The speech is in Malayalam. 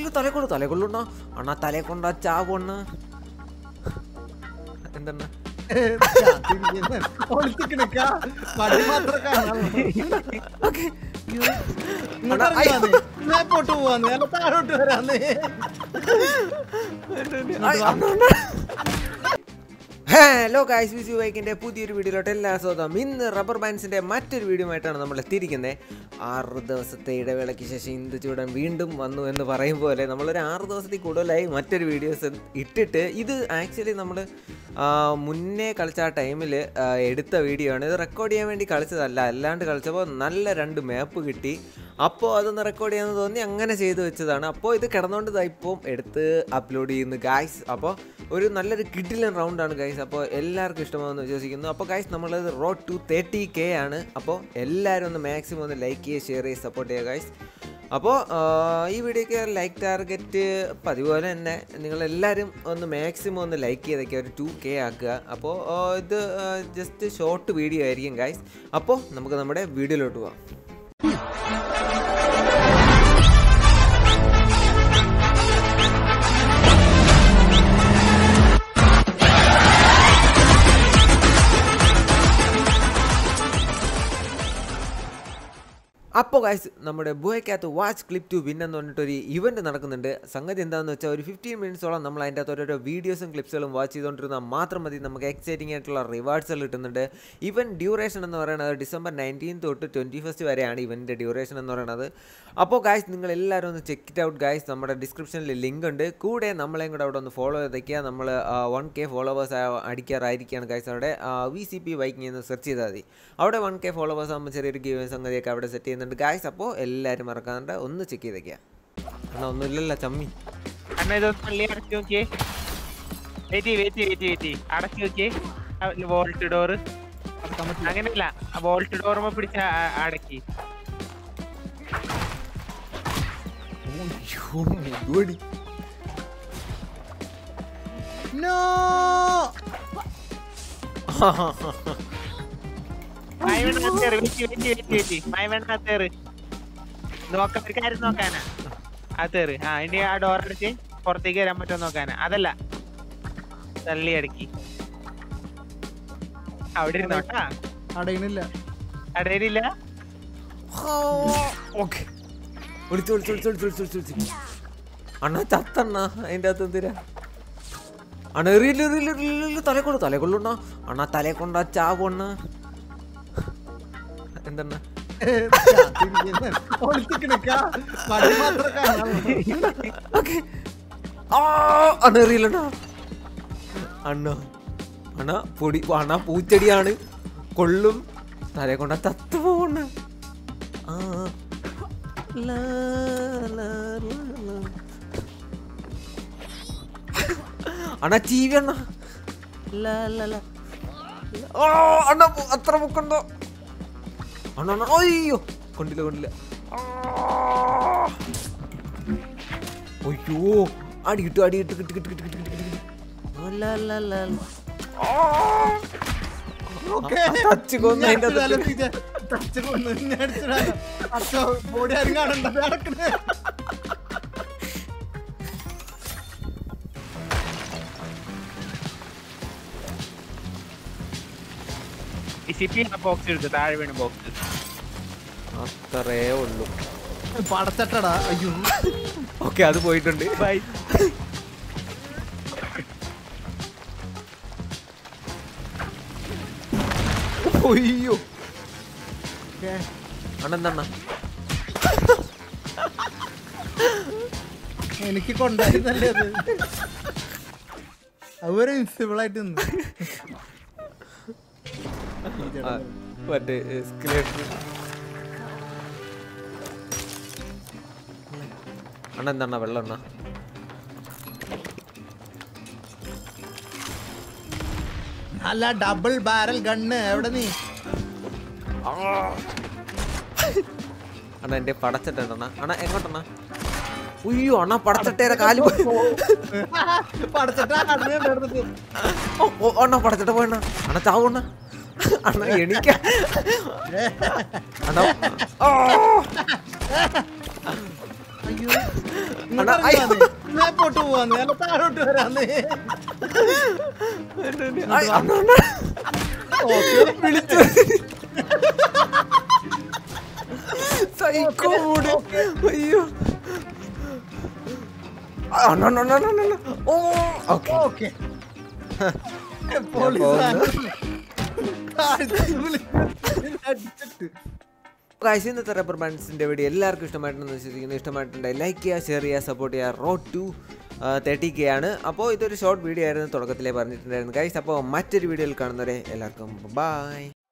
തലക്കൊള്ളു തലക്കൊള്ളുണ്ണ അണ്ണാ തലേ കൊണ്ടാ ചാവണ്ണ എന്തെണ്ണ ഒളിച്ചിക്കണക്ക പടി മാത്രം കാണാൻ ഓക്കെ മേപ്പോട്ട് പോവാന്ന് അല്ല താഴോട്ട് വരാന്ന് ഹലോ ഗൈസ് വിസു ബൈക്കിന്റെ പുതിയൊരു വീഡിയോയിലോട്ട് എല്ലാ സ്വാഗതം ഇന്ന് റബ്ബർ ബാൻഡ്സിന്റെ മറ്റൊരു വീഡിയോ ആയിട്ടാണ് നമ്മൾ എത്തിയിരിക്കുന്നത് ആറ് ദിവസത്തെ ഇടവേളയ്ക്ക് ശേഷം ഇന്ദു ചൂടൻ വീണ്ടും വന്നു എന്ന് പറയും പോലെ നമ്മളൊരു ആറ് ദിവസത്തിൽ കൂടുതലായി മറ്റൊരു വീഡിയോസ് ഇട്ടിട്ട് ഇത് ആക്ച്വലി നമ്മൾ മുന്നേ കളിച്ച ആ ടൈമിൽ എടുത്ത വീഡിയോ ആണ് ഇത് റെക്കോർഡ് ചെയ്യാൻ വേണ്ടി കളിച്ചതല്ല അല്ലാണ്ട് കളിച്ചപ്പോൾ നല്ല രണ്ട് മാപ്പ് കിട്ടി അപ്പോൾ അതൊന്ന് റെക്കോർഡ് ചെയ്യാമെന്ന് തോന്നി അങ്ങനെ ചെയ്തു വെച്ചതാണ് അപ്പോൾ ഇത് കിടന്നുകൊണ്ട് ഇതാ ഇപ്പോൾ എടുത്ത് അപ്ലോഡ് ചെയ്യുന്നു ഗായ്സ് അപ്പോൾ ഒരു നല്ലൊരു കിഡിലൻ റൗണ്ടാണ് ഗൈസ് അപ്പോൾ എല്ലാവർക്കും ഇഷ്ടമാണെന്ന് വിശ്വസിക്കുന്നു അപ്പോൾ ഗൈസ് നമ്മളത് റോഡ് ടു തേർട്ടി കെ ആണ് അപ്പോൾ എല്ലാവരും ഒന്ന് മാക്സിമം ഒന്ന് ലൈക്ക് ചെയ്യുക ഷെയർ ചെയ്യുക സപ്പോർട്ട് ചെയ്യുക ഗൈസ് അപ്പോൾ ഈ വീഡിയോക്ക് ലൈക്ക് ടാർഗറ്റ് പതിവ് പോലെ തന്നെ നിങ്ങളെല്ലാവരും ഒന്ന് മാക്സിമം ഒന്ന് ലൈക്ക് ചെയ്തൊക്കെ ഒരു ടു കെ ആക്കുക അപ്പോൾ ഇത് ജസ്റ്റ് ഷോർട്ട് വീഡിയോ ആയിരിക്കും ഗൈസ് അപ്പോൾ നമുക്ക് നമ്മുടെ വീഡിയോയിലോട്ട് പോവാം അപ്പോൾ ഗൈസ് നമ്മുടെ ബോയ്ക്കകത്ത് വാച്ച് ക്ലിപ്പ് ടു വിൻ എന്ന് പറഞ്ഞിട്ടൊരു ഇവൻറ്റ് നടക്കുന്നുണ്ട് സംഗതി എന്താണെന്ന് വെച്ചാൽ ഒരു ഫിഫ്റ്റീൻ മിനിറ്റ്സോളം നമ്മൾ അതിൻ്റെ അകത്ത് ഓരോരോ വീഡിയോസും ക്ലിപ്സുകളും വാച്ച് ചെയ്തുകൊണ്ടിരുന്നാൽ മാത്രം മതി നമുക്ക് എക്സൈറ്റിംഗ് ആയിട്ടുള്ള റിവാർഡ്സുകൾ കിട്ടുന്നുണ്ട് ഇവൻ ഡ്യൂറേഷൻ എന്ന് പറയുന്നത് ഡിസംബർ നയൻറ്റീൻ തൊട്ട് ട്വൻറ്റി ഫസ്റ്റ് വരെയാണ് ഇവൻ്റെ ഡ്യൂറേഷൻ എന്ന് പറയുന്നത് അപ്പോൾ ഗായ്സ് നിങ്ങൾ എല്ലാവരും ഒന്ന് ചെക്ക് ഇറ്റ് ഔട്ട് ഗായ്സ് നമ്മുടെ ഡിസ്ക്രിപ്ഷനിൽ ലിങ്ക് ഉണ്ട് കൂടെ നമ്മളെയും കൂടെ അവിടെ ഒന്ന് ഫോളോ ചെയ്തേക്കുക നമ്മൾ വൺ കെ ഫോളോവേഴ്സ് അടിക്കാറായിരിക്കുകയാണ് ഗായ്സ് അവിടെ വി സി പി ബൈക്കിംഗ് എന്ന് സെർച്ച് ചെയ്താൽ മതി അവിടെ വൺ കെ ഫോളോവേഴ്സ് ആകുമ്പോൾ ചെറിയൊരു ഗീവ് സംഗതിയൊക്കെ അവിടെ സെറ്റ് ചെയ്യുന്നുണ്ട് ഗായ്സ് അപ്പോൾ എല്ലാവരും മറക്കാണ്ട് ഒന്ന് ചെക്ക് ചെയ്തേക്കുക എന്നാൽ ഒന്നുമില്ലല്ലോ ചമ്മി അണ്ണ ഇതൊന്ന് പള്ളി അടച്ചു നോക്കിയേ വെയിറ്റ് വെയിറ്റ് വെയിറ്റ് വെയിറ്റ് അടച്ചു നോക്കിയേ വോൾട്ട് ഡോറ് അങ്ങനെയല്ല ആ വോൾട്ട് ഡോറുമ്പോ പിടിച്ച അടക്കി നോ മൈവെണ്ണത്തേറ് വെയിറ്റ് വെയിറ്റ് വെയിറ്റ് വെയിറ്റ് മൈവെണ്ണത്തേറ് നോക്കാൻ ഒരു കാര്യം നോക്കാനാ ആ തേറ് ആ ഇനി ആ ഡോർ അടച്ച് പുറത്തേക്ക് വരാൻ പറ്റുമോ നോക്കാനാ അതല്ല തള്ളി അടക്കി അവിടെ ഇരുന്നോട്ടാ അടയണില്ല അടയിലില്ല ഓക്കെ വിളിച്ചു വിളിച്ചു വിളിച്ചു വിളിച്ചു വിളിച്ചു വിളിച്ചു വിളിച്ചു അണ്ണാ ചത്തണ്ണ അതിൻ്റെ അകത്ത് എന്തിനാ അണ്ണ എറിയില്ല എറിയില്ല എറിയില്ല തലക്കൊള്ളു തലക്കൊള്ളുണ്ണ അണ്ണാ തലേ കൊണ്ടാ ചാവണ്ണ എന്തെണ്ണ ഒളിച്ചിക്കണക്ക പടി മാത്രം കാണാൻ ഓക്കെ ആ അണ്ണ എറിയില്ലണ്ണ അണ്ണ അണ്ണ പൊടി അണ്ണ പൂച്ചെടിയാണ് കൊള്ളും തലേ കൊണ്ടാ ചത്തു പോവണ്ണ ആ ലാ, ലാ, ലാ, ലാ. അണ്ണ ചീവി അണ്ണ ലാ, ലാ, ലാ. ഓ അണ്ണ പോ- അത്ര പൊക്കണ്ടോ അണ്ണ അണ്ണ അയ്യോ കൊണ്ടില്ല കൊണ്ടില്ല ആ. അയ്യോ അടി കിട്ടു അടി കിട്ടു കിട്ടു കിട്ടു കിട്ടു കിട്ടു കിട്ടു കിട്ടു ആ, ലാ, ലാ, ലാ, ലാ. ഓക്കേ. ആ, ടച്ച് കൊന്ന് അതിന്റെ ഞാൻ അകത്ത് അലപ്പിച്ച. ടച്ച് കൊന്ന് എന്നെ അടിച്ചടാ. അച്ഛോ, ബോഡി ആരും കാണണ്ട ദേ നടക്കണേ. ഈ സിപ്പി ബോക്സ് എടുത്ത് താഴെ വീണ് ബോക്സ് അത്രേ ഉള്ളൂ പടച്ചട്ടടാ അയ്യോ ഓക്കെ അത് പോയിട്ടുണ്ട് ബൈ അയ്യോ ഓക്കേ. അണെന്തണ്ണ എനിക്ക് കൊണ്ടായിരുന്നല്ലേ അത് അവര് ഇൻസിബിൾ ആയിട്ട് നിന്ന് മറ്റേ എസ്കലേറ്റർ അണ്ണ എന്താണ് വെള്ളം അണ്ണ അല്ല ഡബിൾ ബാരൽ ഗണ്ണ് എവിടെ നീ അണ്ണ എന്റെ പടച്ചട്ടണ്ണ അണ്ണ എങ്ങോട്ടണ്ണ ഉയ്യോ അണ്ണ പടച്ചട്ടേരെ കാല് പോയി. പടച്ചട്ടാ കണ്ണ് കണ്ടെടുത്തിട്ട്. ഓ, ഓ, അണ്ണ പടച്ചട്ട പോയണ്ണ അണ്ണ ചാവണ്ണ അണ്ണ എണീക്ക അണ്ണ ഓ. അയ്യോ ഇങ്ങോട്ട് അണ്ണാ, ഇറങ്ങി വന്നേ. മേപ്പോട്ട് പോവാന്ന് അല്ല താഴോട്ട് വരാന്ന് ഐ, അണ്ണാ, അണ്ണാ. വിളിച്ചു സൈക്കോ മൂഡ് അയ്യോ അണ്ണാ, അണ്ണാ, അണ്ണാ, അണ്ണാ, അണ്ണാ. ഓ ഓക്കെ ഓക്കെ പോലീസാണ് താഴത്ത് വിളിച്ച് അടിച്ചിട്ട് ഗൈസ് ഇന്നത്തെ റബ്ബർ ബാൻഡ്സിൻ്റെ വീഡിയോ എല്ലാവർക്കും ഇഷ്ടമായിട്ടുണ്ടെന്ന് വിശ്വസിക്കുന്നു ഇഷ്ടമായിട്ടുണ്ടെങ്കിൽ ലൈക്ക് ചെയ്യുക ഷെയർ ചെയ്യുക സപ്പോർട്ട് ചെയ്യുക റോഡ് ടു തേർട്ടി കെ ആണ് അപ്പോൾ ഇതൊരു ഷോർട്ട് വീഡിയോ ആയിരുന്നു തുടക്കത്തിലേ പറഞ്ഞിട്ടുണ്ടായിരുന്നു ഗൈസ് അപ്പോൾ മറ്റൊരു വീഡിയോയിൽ കാണുന്നവരെ എല്ലാവർക്കും ബൈ